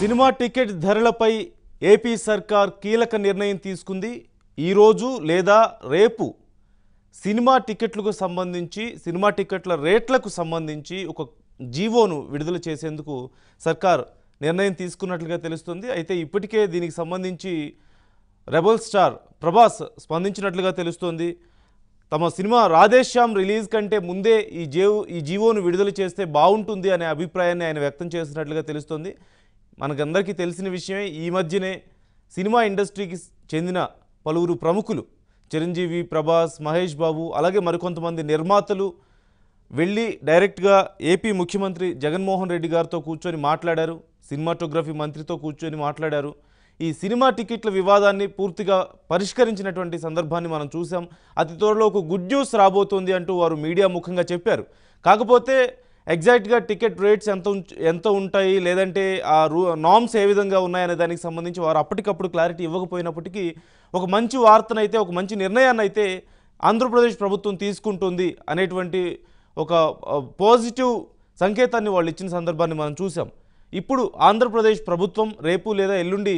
cinema ticket ధరలపై AP సర్కార్ కీలక నిర్ణయం తీసుకుంది ఈరోజు లేదా రేపు సినిమా టికెట్లకు సంబంధించి సినిమా టికెట్ల రేట్లకు సంబంధించి ఒక జీవోను విడుదల చేసేందుకు సర్కార్ నిర్ణయం తీసుకున్నట్లుగా తెలుస్తుంది అయితే ఇప్పటికే దీనికి సంబంధించి రెబల్ స్టార్ ప్రభాస్ స్పందించినట్లుగా తెలుస్తోంది తమ సినిమా రాధేశ్యామ్ రిలీజ్ కంటే ముందే ఈ జేవ్ ఈ జీవోను విడుదల చేస్తే బాగుంటుంది అనే అభిప్రాయాన్ని ఆయన వ్యక్తం చేస్తున్నట్లుగా తెలుస్తోంది మనకందరికీ తెలిసిన విషయమే ఈ మధ్యనే సినిమా ఇండస్ట్రీకి చెందిన పలువురు ప్రముఖులు చిరంజీవి ప్రభాస్ మహేష్ బాబు అలాగే మరికొంతమంది నిర్మాతలు వెళ్ళి డైరెక్ట్గా ఏపీ ముఖ్యమంత్రి జగన్మోహన్ రెడ్డి గారితో కూర్చొని మాట్లాడారు సినిమాటోగ్రఫీ మంత్రితో కూర్చొని మాట్లాడారు ఈ సినిమా టికెట్ల వివాదాన్ని పూర్తిగా పరిష్కరించినటువంటి సందర్భాన్ని మనం చూసాం అతి త్వరలో ఒక గుడ్ న్యూస్ రాబోతోంది అంటూ వారు మీడియా ముఖంగా చెప్పారు కాకపోతే ఎగ్జాక్ట్గా టికెట్ రేట్స్ ఎంత ఉంచ- ఎంత ఉంటాయి లేదంటే ఆ రూ నామ్స్ ఏ విధంగా ఉన్నాయనే దానికి సంబంధించి వారు అప్పటికప్పుడు క్లారిటీ ఇవ్వకపోయినప్పటికీ ఒక మంచి వార్తనైతే ఒక మంచి నిర్ణయాన్ని అయితే ఆంధ్రప్రదేశ్ ప్రభుత్వం తీసుకుంటుంది అనేటువంటి ఒక ఆ, పాజిటివ్ సంకేతాన్ని వాళ్ళు ఇచ్చిన సందర్భాన్ని మనం చూసాం ఇప్పుడు ఆంధ్రప్రదేశ్ ప్రభుత్వం రేపు లేదా ఎల్లుండి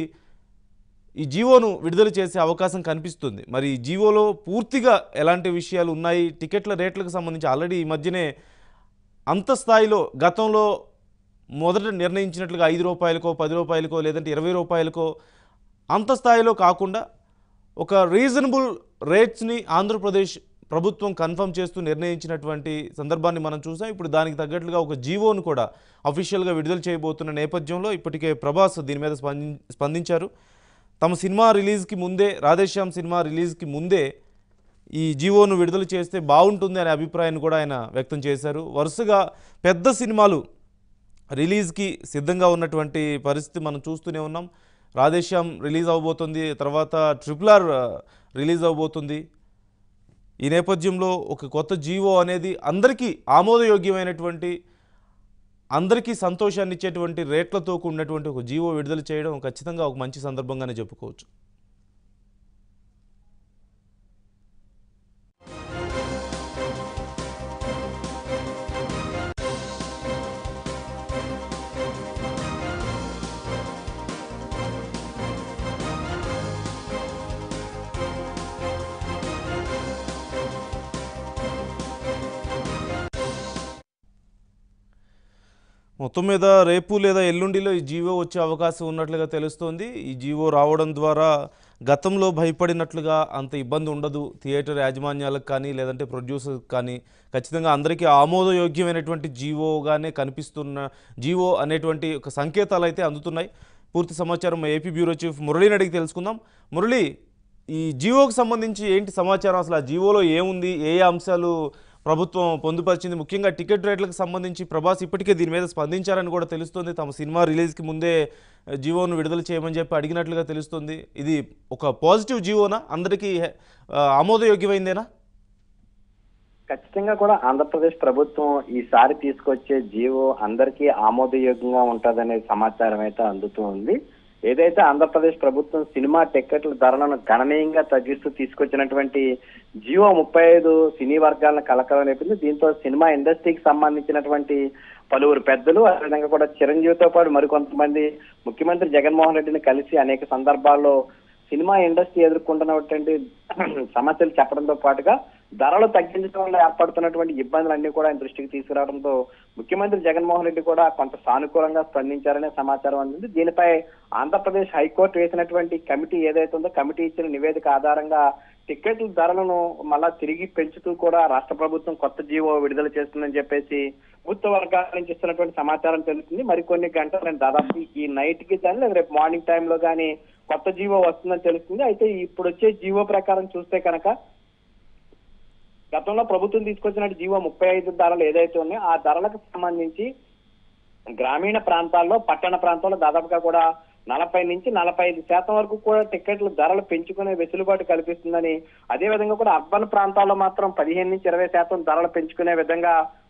ఈ జీవోను విడుదల చేసే అవకాశం కనిపిస్తుంది మరి ఈ జీవోలో పూర్తిగా ఎలాంటి విషయాలు ఉన్నాయి టికెట్ల రేట్లకు సంబంధించి ఆల్రెడీ ఈ మధ్యనే అంత స్థాయిలో గతంలో మొదట నిర్ణయించినట్లుగా ఐదు రూపాయలకో పది రూపాయలకో లేదంటే ఇరవై రూపాయలకో అంత స్థాయిలో కాకుండా ఒక రీజనబుల్ రేట్స్ని ఆంధ్రప్రదేశ్ ప్రభుత్వం కన్ఫర్మ్ చేస్తూ నిర్ణయించినటువంటి సందర్భాన్ని మనం చూసాం ఇప్పుడు దానికి తగ్గట్లుగా ఒక జీవోను కూడా అఫీషియల్గా విడుదల చేయబోతున్న నేపథ్యంలో ఇప్పటికే ప్రభాస్ దీని మీద స్పంది స్పందించారు తమ సినిమా రిలీజ్కి ముందే రాధేశ్యామ్ సినిమా రిలీజ్కి ముందే ఈ జీవోను విడుదల చేస్తే బాగుంటుంది అనే అభిప్రాయాన్ని కూడా ఆయన వ్యక్తం చేశారు వరుసగా పెద్ద సినిమాలు రిలీజ్కి సిద్ధంగా ఉన్నటువంటి పరిస్థితి మనం చూస్తూనే ఉన్నాం రాధేశ్యామ్ రిలీజ్ అవబోతుంది తర్వాత ట్రిపుల్ ఆర్ ఆ, రిలీజ్ అవబోతుంది ఈ నేపథ్యంలో ఒక కొత్త జీవో అనేది అందరికీ ఆమోదయోగ్యమైనటువంటి అందరికీ సంతోషాన్ని ఇచ్చేటువంటి రేట్లతో కూడినటువంటి ఒక జీవో విడుదల చేయడం ఖచ్చితంగా ఒక మంచి సందర్భంగానే చెప్పుకోవచ్చు మొత్తం మీద రేపు లేదా ఎల్లుండిలో ఈ జీవో వచ్చే అవకాశం ఉన్నట్లుగా తెలుస్తోంది ఈ జీవో రావడం ద్వారా గతంలో భయపడినట్లుగా అంత ఇబ్బంది ఉండదు థియేటర్ యాజమాన్యాలకు కానీ లేదంటే ప్రొడ్యూసర్కి కానీ ఖచ్చితంగా అందరికీ ఆమోదయోగ్యమైనటువంటి జీవోగానే కనిపిస్తున్న జీవో అనేటువంటి ఒక సంకేతాలు అయితే అందుతున్నాయి పూర్తి సమాచారం మా ఏపీ బ్యూరో చీఫ్ మురళీని అడిగి తెలుసుకుందాం మురళి ఈ జీవోకి సంబంధించి ఏంటి సమాచారం అసలు ఆ జీవోలో ఏముంది ఏ ఏ అంశాలు ప్రభుత్వం పొందుపరిచింది ముఖ్యంగా టికెట్ రేట్లకు సంబంధించి ప్రభాస్ ఇప్పటికే దీని మీద స్పందించారని కూడా తెలుస్తుంది తమ సినిమా రిలీజ్కి ముందే ఆ, జీవోను విడుదల చేయమని చెప్పి అడిగినట్లుగా తెలుస్తుంది ఇది ఒక పాజిటివ్ జీవోనా అందరికీ ఆ, ఆమోదయోగ్యమైందేనా ఖచ్చితంగా కూడా ఆంధ్రప్రదేశ్ ప్రభుత్వం ఈసారి తీసుకొచ్చే జీవో అందరికీ ఆమోదయోగ్యంగా ఉంటుందనే సమాచారం అయితే అందుతూ ఉంది ఏదైతే ఆంధ్రప్రదేశ్ ప్రభుత్వం సినిమా టిక్కెట్ల ధరలను గణనీయంగా తగ్గిస్తూ తీసుకొచ్చినటువంటి జియో ముప్పై ఐదు సినీ వర్గాలను కలకలం రేపింది దీంతో సినిమా ఇండస్ట్రీకి సంబంధించినటువంటి పలువురు పెద్దలు అదేవిధంగా కూడా చిరంజీవితో పాటు మరికొంతమంది ముఖ్యమంత్రి జగన్మోహన్ రెడ్డిని కలిసి అనేక సందర్భాల్లో సినిమా ఇండస్ట్రీ ఎదుర్కొంటున్నటువంటి సమస్యలు చెప్పడంతో పాటుగా ధరలు తగ్గించడం వల్ల ఏర్పడుతున్నటువంటి ఇబ్బందులన్నీ కూడా ఆయన దృష్టికి తీసుకురావడంతో ముఖ్యమంత్రి జగన్మోహన్ రెడ్డి కూడా కొంత సానుకూలంగా స్పందించారనే సమాచారం అందింది దీనిపై ఆంధ్రప్రదేశ్ హైకోర్టు వేసినటువంటి కమిటీ ఏదైతే ఉందో కమిటీ ఇచ్చిన నివేదిక ఆధారంగా టికెట్ల ధరలను మళ్ళా తిరిగి పెంచుతూ కూడా రాష్ట్ర ప్రభుత్వం కొత్త జీవో విడుదల చేస్తుందని చెప్పేసి ప్రభుత్వ వర్గాల నుంచి ఇస్తున్నటువంటి సమాచారం తెలుస్తుంది మరికొన్ని గంటలు నేను దాదాపు ఈ నైట్ కి కానీ లేదా రేపు మార్నింగ్ టైంలో కానీ కొత్త జీవో వస్తుందని తెలుస్తుంది అయితే ఇప్పుడు వచ్చే జీవో ప్రకారం చూస్తే కనుక గతంలో ప్రభుత్వం తీసుకొచ్చిన జీవో ముప్పై ఐదు ధరలు ఏదైతే ఉన్నాయో ఆ ధరలకు సంబంధించి గ్రామీణ ప్రాంతాల్లో పట్టణ ప్రాంతాల్లో దాదాపుగా కూడా నలభై నుంచి నలభై ఐదు శాతం వరకు కూడా టికెట్ల ధరలు పెంచుకునే వెసులుబాటు కల్పిస్తుందని అదే విధంగా కూడా అర్బన్ ప్రాంతాల్లో మాత్రం పదిహేను నుంచి ఇరవై శాతం ధరలు పెంచుకునే విధంగా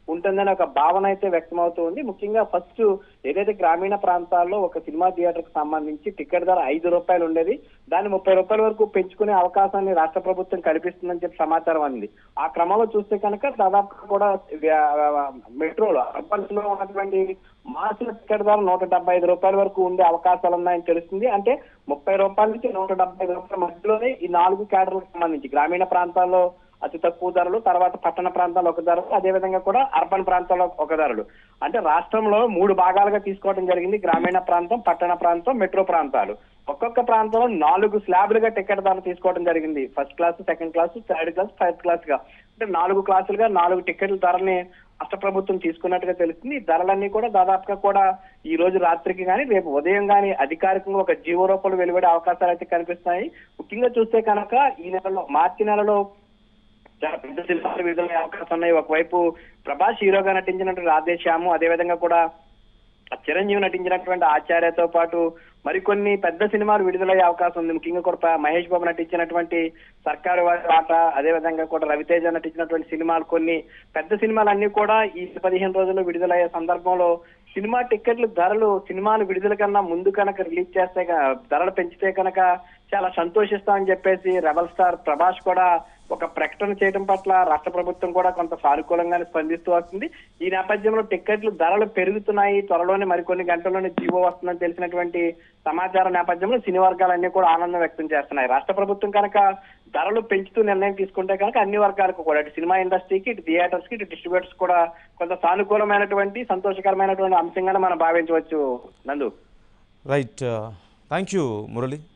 ఉంటుందని ఒక భావన అయితే వ్యక్తమవుతుంది ముఖ్యంగా ఫస్ట్ ఏదైతే గ్రామీణ ప్రాంతాల్లో ఒక సినిమా థియేటర్ కి సంబంధించి టికెట్ ధర ఐదు రూపాయలు ఉండేది దాన్ని ముప్పై రూపాయల వరకు పెంచుకునే అవకాశాన్ని రాష్ట్ర ప్రభుత్వం కల్పిస్తుందని చెప్పి సమాచారం అంది ఆ క్రమంలో చూస్తే కనుక దాదాపు కూడా వ్యా- మెట్రోలో అర్బన్స్ లో ఉన్నటువంటి మాసుల టికెట్ ధర నూట డెబ్బై ఐదు రూపాయల వరకు ఉండే అవకాశాలు ఉన్నాయని తెలుస్తుంది అంటే ముప్పై రూపాయల నుంచి నూట డెబ్బై ఐదు రూపాయల మధ్యలోనే ఈ నాలుగు కేటర్లకు సంబంధించి గ్రామీణ ప్రాంతాల్లో అతి తక్కువ ధరలు తర్వాత పట్టణ ప్రాంతాల్లో ఒక ధరలు అదే విధంగా కూడా అర్బన్ ప్రాంతాల్లో ఒక ధరలు అంటే రాష్ట్రంలో మూడు భాగాలుగా తీసుకోవడం జరిగింది గ్రామీణ ప్రాంతం పట్టణ ప్రాంతం మెట్రో ప్రాంతాలు ఒక్కొక్క ప్రాంతంలో నాలుగు స్లాబ్లుగా టికెట్ ధర తీసుకోవడం జరిగింది first class second class third class fourth class గా అంటే నాలుగు క్లాసులుగా నాలుగు టికెట్ల ధరని రాష్ట్ర ప్రభుత్వం తీసుకున్నట్టుగా తెలుస్తుంది ఈ ధరలన్నీ కూడా దాదాపుగా కూడా ఈ రోజు రాత్రికి కానీ రేపు ఉదయం కానీ అధికారికంగా ఒక జీవో రూపంలో వెలువడే అవకాశాలు అయితే కనిపిస్తున్నాయి ముఖ్యంగా చూస్తే కనుక ఈ నెలలో మార్చి నెలలో చాలా పెద్ద సినిమాలు విడుదలయ్యే అవకాశం ఉన్నాయి ఒకవైపు ప్రభాస్ హీరోగా నటించినటువంటి రాధేశ్యాము అదేవిధంగా కూడా చిరంజీవి నటించినటువంటి ఆచార్యతో పాటు మరికొన్ని పెద్ద సినిమాలు విడుదలయ్యే అవకాశం ఉంది ముఖ్యంగా కూడా ప- మహేష్ బాబు నటించినటువంటి సర్కారు వారి ఆట అదే విధంగా కూడా రవితేజ నటించినటువంటి సినిమాలు కొన్ని పెద్ద సినిమాలు అన్ని కూడా ఈ పదిహేను రోజుల్లో విడుదలయ్యే సందర్భంలో సినిమా టికెట్లు ధరలు సినిమాలు విడుదల కన్నా ముందు కనుక రిలీజ్ చేస్తే క- ధరలు పెంచితే కనుక చాలా సంతోషిస్తామని చెప్పేసి రెబల్ స్టార్ ప్రభాస్ కూడా ఒక ప్రకటన చేయడం పట్ల రాష్ట్ర ప్రభుత్వం కూడా కొంత సానుకూలంగానే స్పందిస్తూ వస్తుంది ఈ నేపథ్యంలో టికెట్లు ధరలు పెరుగుతున్నాయి త్వరలోనే మరికొన్ని గంటల్లోనే జీవో వస్తుందని తెలిసినటువంటి సమాచారం నేపథ్యంలో సినీ వర్గాలన్నీ కూడా ఆనందం వ్యక్తం చేస్తున్నాయి రాష్ట్ర ప్రభుత్వం కనుక ధరలు పెంచుతూ నిర్ణయం తీసుకుంటే కనుక అన్ని వర్గాలకు కూడా ఇటు సినిమా ఇండస్ట్రీకి ఇటు థియేటర్స్ కి ఇటు డిస్ట్రిబ్యూటర్స్ కూడా కొంత సానుకూలమైనటువంటి సంతోషకరమైనటువంటి అంశంగానే మనం భావించవచ్చు నందు రైట్ థ్యాంక్ యూ మురళి